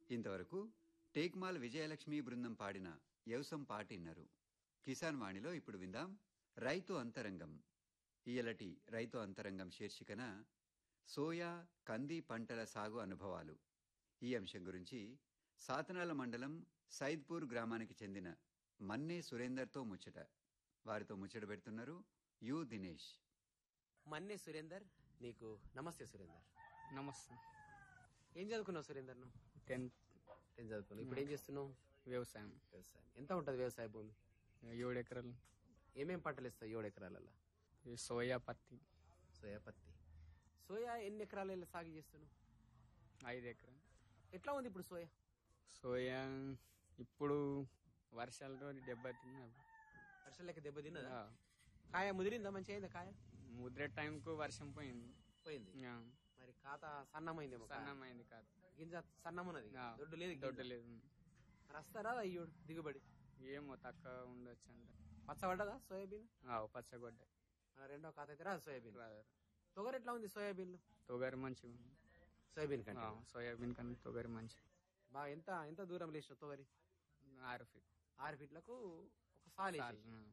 ఇంతవరకు టేక్మాల్ విజయలక్ష్మి బృందం పాడిన యవసం పాటిన్నారు కిసాన్ వాణిలో ఇప్పుడు విందాం రైతు అంతరంగం ఇయలటి రైతు అంతరంగం శీర్షికన సోయా కంది పంటల సాగు అనుభవాలు ఈ అంశం గురించి సాతనాల మండలం సైద్పూర్ గ్రామానికి చెందిన మన్నే సురేందర్తో ముచ్చట వారితో ముచ్చట పెడుతున్నారు యు దినేష్ మన్నే సురేందర్ నీకు నమస్తే సురేందర్ నమస్తే ఏం చదువుకున్నావు సురేందర్ నువ్వు టెన్త్ ఏం చదువుకున్నావు ఇప్పుడు ఏం చేస్తున్నావు వ్యవసాయం వ్యవసాయం ఎంత ఉంటుంది వ్యవసాయ భూమి ఏడు ఎకరాలు ఏమేం పంటలు ఇస్తావు ఏడు ఎకరాలలో ఈ సోయా పత్తి సోయా పత్తి సోయా ఎన్ని ఎకరాలలో సాగు చేస్తున్నావు ఐదు ఎకరాలు ఎట్లా ఉంది ఇప్పుడు సోయా సోయా ఇప్పుడు వర్షాలతో దెబ్బతిన్నా వర్షం లెక్క దెబ్బ తిన్నదా కాయ ముదిరిందా మంచిగా అయిందా కాయ ముద్ర టైంకు వర్షం పోయింది పోయింది ఆ, మరి కాత సన్నమైందేమో కాయ. సన్నమైంది కాదు గింజ సన్నమున్నది ఆ, దొడ్డు లేదు గింజ. దొడ్డు లేదు మరి వస్తారా అయ్యోడు దిగుబడి ఏమో తక్కువ ఉండొచ్చు అంట పచ్చబడ్డదా సోయాబీన్ ఆ, పచ్చగొడ్డ మన రెండో కాత అయితే రాదు సోయాబీన్ రాదు. తొగరు ఎట్లా ఉంది సోయాబీన్ తొగరి మంచిగా ఉంది సోయాబీన్ కంటే ఆ, సోయాబీన్ కన్నా తొగరి మంచిగా బాగా ఎంత ఎంత దూరం లేచిన తొగరి ఆరు ఫీట్ ఆరు ఫీట్లకు ఒక సాలు సాలు, వేసేసి. ఆ.